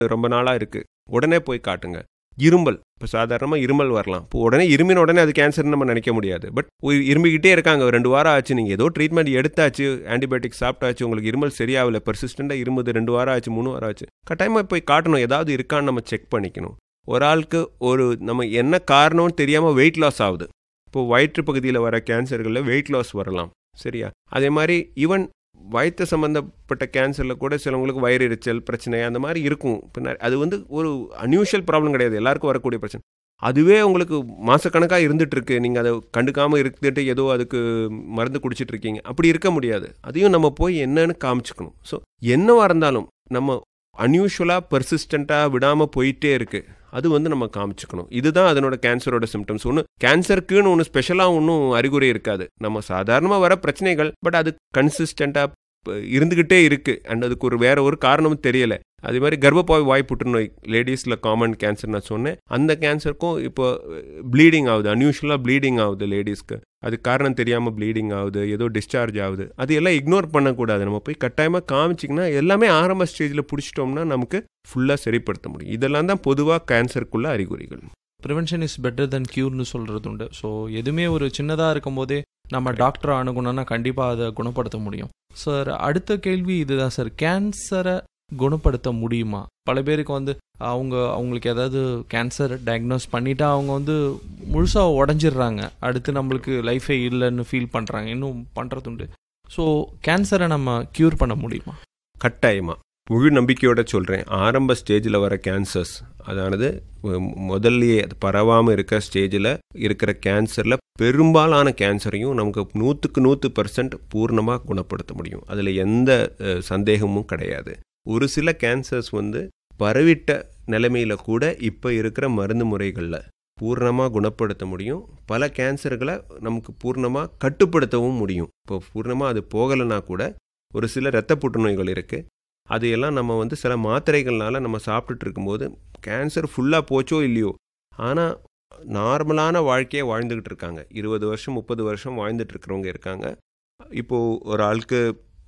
ரொம்ப நாளாக இருக்குது உடனே போய் காட்டுங்க இருமல் இப்போ சாதாரணமாக இருமல் வரலாம் இப்போ உடனே இருமின உடனே அது கேன்சர்னு நம்ம நினைக்க முடியாது பட் இரும்பிக்கிட்டே இருக்காங்க ஒரு ரெண்டு வாரம் ஆச்சு நீங்கள் ஏதோ ட்ரீட்மெண்ட் எடுத்தாச்சு ஆன்டிபயோட்டிக் சாப்பிட்டாச்சு உங்களுக்கு இருமல் சரியாகல பெர்சிஸ்டண்டாக இருமுது ரெண்டு வாரம் ஆச்சு மூணு வாரம் ஆச்சு கட்டாயமாக போய் காட்டணும் ஏதாவது இருக்கான்னு நம்ம செக் பண்ணிக்கணும் ஒரு ஆளுக்கு ஒரு நம்ம என்ன காரணம்னு தெரியாமல் வெயிட் லாஸ் ஆகுது இப்போ வயிற்று பகுதியில் வர கேன்சர்களில் வெயிட் லாஸ் வரலாம் சரியா அதே மாதிரி ஈவன் வயிற்று சம்மந்தப்பட்ட கேன்சரில் கூட சிலவங்களுக்கு வயிறு எரிச்சல் பிரச்சனை அந்த மாதிரி இருக்கும் பின்ன அது வந்து ஒரு அன்யூஷுவல் ப்ராப்ளம் கிடையாது எல்லாருக்கும் வரக்கூடிய பிரச்சனை அதுவே உங்களுக்கு மாதக்கணக்காக இருந்துகிட்ருக்கு நீங்கள் அதை கண்டுக்காமல் இருந்துட்டு ஏதோ அதுக்கு மருந்து குடிச்சிட்டு இருக்கீங்க அப்படி இருக்க முடியாது அதையும் நம்ம போய் என்னன்னு காமிச்சுக்கணும் ஸோ என்னவாக இருந்தாலும் நம்ம அன்யூஷுவலாக பெர்சிஸ்டண்ட்டாக விடாமல் போயிட்டே இருக்குது அது வந்து நம்ம காமிச்சுக்கணும் இதுதான் அதனோட கேன்சரோட சிம்டம்ஸ் ஒன்று கேன்சருக்குன்னு ஒன்று ஸ்பெஷலாக ஒன்றும் அறிகுறி இருக்காது நம்ம சாதாரணமாக வர பிரச்சனைகள் பட் அது கன்சிஸ்டண்ட்டாக இருந்துக்கிட்டே இருக்குது அண்ட் அதுக்கு ஒரு வேற ஒரு காரணமும் தெரியலை அதே மாதிரி கர்ப்பப்பாய் வாய் புற்றுநோய் லேடிஸில் காமன் கேன்சர் நான் சொன்னேன் அந்த கேன்சருக்கும் இப்போ ப்ளீடிங் ஆகுது அன்யூஷுவலாக ப்ளீடிங் ஆகுது லேடிஸ்க்கு அது காரணம் தெரியாமல் ப்ளீடிங் ஆகுது ஏதோ டிஸ்சார்ஜ் ஆகுது அது எல்லாம் இக்னோர் பண்ணக்கூடாது நம்ம போய் கட்டாயமாக காமிச்சிங்கன்னா எல்லாமே ஆரம்ப ஸ்டேஜில் பிடிச்சிட்டோம்னா நமக்கு ஃபுல்லாக சரிப்படுத்த முடியும் இதெல்லாம் தான் பொதுவாக கேன்சருக்குள்ள அறிகுறிகள் ப்ரிவென்ஷன் இஸ் பெட்டர் தென் க்யூர்னு சொல்கிறது உண்டு ஸோ எதுவுமே ஒரு சின்னதாக இருக்கும் போதே நம்ம டாக்டரை அணுகணும்னா கண்டிப்பாக அதை குணப்படுத்த முடியும் சார் அடுத்த கேள்வி இதுதான் சார் கேன்சரை குணப்படுத்த முடியுமா பல பேருக்கு வந்து அவங்க அவங்களுக்கு ஏதாவது கேன்சர் டயக்னோஸ் பண்ணிட்டா அவங்க வந்து முழுசாக உடஞ்சிடுறாங்க அடுத்து நம்மளுக்கு லைஃபே இல்லைன்னு ஃபீல் பண்ணுறாங்க இன்னும் பண்ணுறதுண்டு ஸோ கேன்சரை நம்ம க்யூர் பண்ண முடியுமா கட்டாயமாக முழு நம்பிக்கையோட சொல்கிறேன் ஆரம்ப ஸ்டேஜில் வர கேன்சர்ஸ் அதானது முதல்லையே அது பரவாமல் இருக்க ஸ்டேஜில் இருக்கிற கேன்சரில் பெரும்பாலான கேன்சரையும் நமக்கு நூற்றுக்கு நூற்று பர்சன்ட் பூர்ணமாக குணப்படுத்த முடியும் அதில் எந்த சந்தேகமும் கிடையாது ஒரு சில கேன்சர்ஸ் வந்து பரவிட்ட நிலைமையில் கூட இப்போ இருக்கிற மருந்து முறைகளில் பூர்ணமாக குணப்படுத்த முடியும் பல கேன்சர்களை நமக்கு பூர்ணமாக கட்டுப்படுத்தவும் முடியும் இப்போ பூர்ணமாக அது போகலைன்னா கூட ஒரு சில இரத்த புற்றுநோய்கள் இருக்குது அது எல்லாம் நம்ம வந்து சில மாத்திரைகள்னால நம்ம சாப்பிட்டுட்டு இருக்கும்போது கேன்சர் ஃபுல்லாக போச்சோ இல்லையோ ஆனால் நார்மலான வாழ்க்கையை வாழ்ந்துக்கிட்டு இருக்காங்க இருபது வருஷம் முப்பது வருஷம் வாழ்ந்துட்டு இருக்கிறவங்க இருக்காங்க இப்போது ஒரு ஆளுக்கு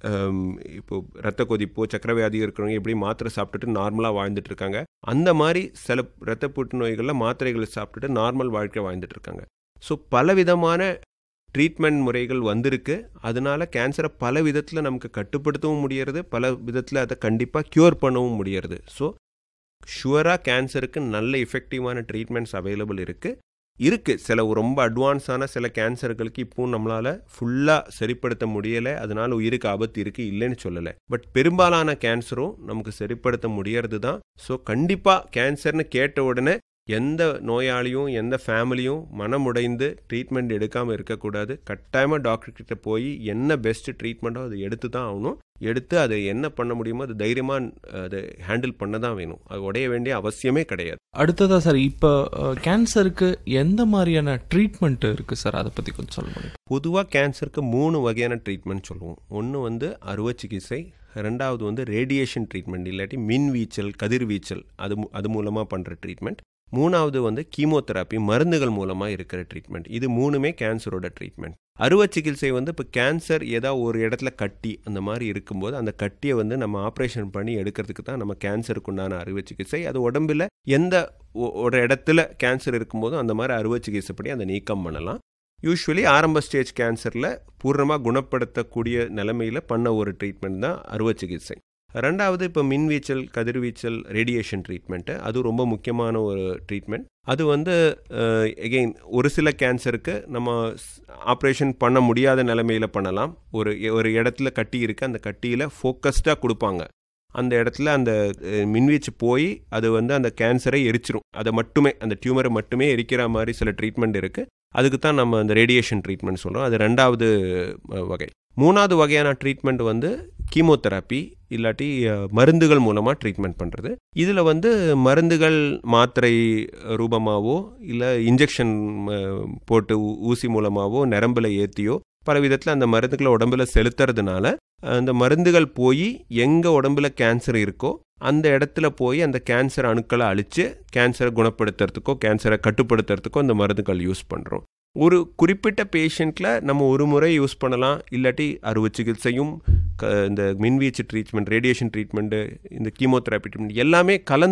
இப்போ ரத்த கொதிப்போ சக்கரவியாதி இருக்கிறவங்க எப்படி மாத்திரை சாப்பிட்டுட்டு நார்மலாக வாழ்ந்துட்டு இருக்காங்க அந்த மாதிரி சில ரத்த புற்றுநோய்களில் மாத்திரைகளை சாப்பிட்டுட்டு நார்மல் வாழ்க்கை வாழ்ந்துட்டு இருக்காங்க ஸோ பலவிதமான ட்ரீட்மெண்ட் முறைகள் வந்திருக்கு அதனால கேன்சரை பல விதத்தில் நமக்கு கட்டுப்படுத்தவும் முடியறது பல விதத்தில் அதை கண்டிப்பாக க்யூர் பண்ணவும் முடியறது ஸோ ஷுவராக கேன்சருக்கு நல்ல எஃபெக்டிவான ட்ரீட்மெண்ட்ஸ் அவைலபிள் இருக்குது இருக்குது சில ரொம்ப அட்வான்ஸான சில கேன்சர்களுக்கு இப்போவும் நம்மளால் ஃபுல்லாக சரிப்படுத்த முடியலை அதனால் உயிருக்கு ஆபத்து இருக்குது இல்லைன்னு சொல்லலை பட் பெரும்பாலான கேன்சரும் நமக்கு சரிப்படுத்த முடியறது தான் ஸோ கண்டிப்பாக கேன்சர்னு கேட்ட உடனே எந்த நோயாளியும் எந்த ஃபேமிலியும் மனமுடைந்து ட்ரீட்மெண்ட் எடுக்காமல் இருக்கக்கூடாது கட்டாயமாக டாக்டர்கிட்ட போய் என்ன பெஸ்ட் ட்ரீட்மெண்ட்டோ அதை எடுத்து தான் ஆகணும் எடுத்து அதை என்ன பண்ண முடியுமோ அது தைரியமாக அதை ஹேண்டில் பண்ண தான் வேணும் அது உடைய வேண்டிய அவசியமே கிடையாது அடுத்ததா சார் இப்போ கேன்சருக்கு எந்த மாதிரியான ட்ரீட்மெண்ட் இருக்குது சார் அதை பற்றி கொஞ்சம் சொல்ல முடியும் பொதுவாக கேன்சருக்கு மூணு வகையான ட்ரீட்மெண்ட் சொல்லுவோம் ஒன்று வந்து அறுவை சிகிச்சை ரெண்டாவது வந்து ரேடியேஷன் ட்ரீட்மெண்ட் இல்லாட்டி மின் வீச்சல் கதிர்வீச்சல் அது அது மூலமாக பண்ணுற ட்ரீட்மெண்ட் மூணாவது வந்து கீமோதெராப்பி மருந்துகள் மூலமாக இருக்கிற ட்ரீட்மெண்ட் இது மூணுமே கேன்சரோட ட்ரீட்மெண்ட் அறுவை சிகிச்சை வந்து இப்போ கேன்சர் ஏதாவது ஒரு இடத்துல கட்டி அந்த மாதிரி இருக்கும்போது அந்த கட்டியை வந்து நம்ம ஆப்ரேஷன் பண்ணி எடுக்கிறதுக்கு தான் நம்ம கேன்சருக்கு உண்டான அறுவை சிகிச்சை அது உடம்பில் எந்த ஒரு இடத்துல கேன்சர் இருக்கும்போதும் அந்த மாதிரி அறுவை சிகிச்சைப்படி அதை நீக்கம் பண்ணலாம் யூஸ்வலி ஆரம்ப ஸ்டேஜ் கேன்சரில் பூர்ணமாக குணப்படுத்தக்கூடிய நிலைமையில் பண்ண ஒரு ட்ரீட்மெண்ட் தான் அறுவை சிகிச்சை ரெண்டாவது இப்போ மின்வீச்சல் கதிர்வீச்சல் ரேடியேஷன் ட்ரீட்மெண்ட்டு அது ரொம்ப முக்கியமான ஒரு ட்ரீட்மெண்ட் அது வந்து எகெயின் ஒரு சில கேன்சருக்கு நம்ம ஆப்ரேஷன் பண்ண முடியாத நிலைமையில் பண்ணலாம் ஒரு ஒரு இடத்துல கட்டி இருக்குது அந்த கட்டியில் ஃபோக்கஸ்டாக கொடுப்பாங்க அந்த இடத்துல அந்த மின்வீச்சு போய் அது வந்து அந்த கேன்சரை எரிச்சிரும் அதை மட்டுமே அந்த டியூமரை மட்டுமே எரிக்கிற மாதிரி சில ட்ரீட்மெண்ட் இருக்குது அதுக்கு தான் நம்ம அந்த ரேடியேஷன் ட்ரீட்மெண்ட் சொல்கிறோம் அது ரெண்டாவது வகை மூணாவது வகையான ட்ரீட்மெண்ட் வந்து கீமோதெராப்பி இல்லாட்டி மருந்துகள் மூலமாக ட்ரீட்மெண்ட் பண்ணுறது இதில் வந்து மருந்துகள் மாத்திரை ரூபமாகவோ இல்லை இன்ஜெக்ஷன் போட்டு ஊசி மூலமாகவோ நரம்பில் ஏற்றியோ பல விதத்தில் அந்த மருந்துகளை உடம்புல செலுத்துறதுனால அந்த மருந்துகள் போய் எங்கே உடம்புல கேன்சர் இருக்கோ அந்த இடத்துல போய் அந்த கேன்சர் அணுக்களை அழித்து கேன்சரை குணப்படுத்துறதுக்கோ கேன்சரை கட்டுப்படுத்துறதுக்கோ அந்த மருந்துகள் யூஸ் பண்ணுறோம் ஒரு குறிப்பிட்ட பேஷண்ட்டில் நம்ம ஒரு முறை யூஸ் பண்ணலாம் இல்லாட்டி அறுவை சிகிச்சையும் க இந்த மின்வீச்சு ட்ரீட்மெண்ட் ரேடியேஷன் ட்ரீட்மெண்ட்டு இந்த கீமோதெராப்பி ட்ரீட்மெண்ட் எல்லாமே கலந்து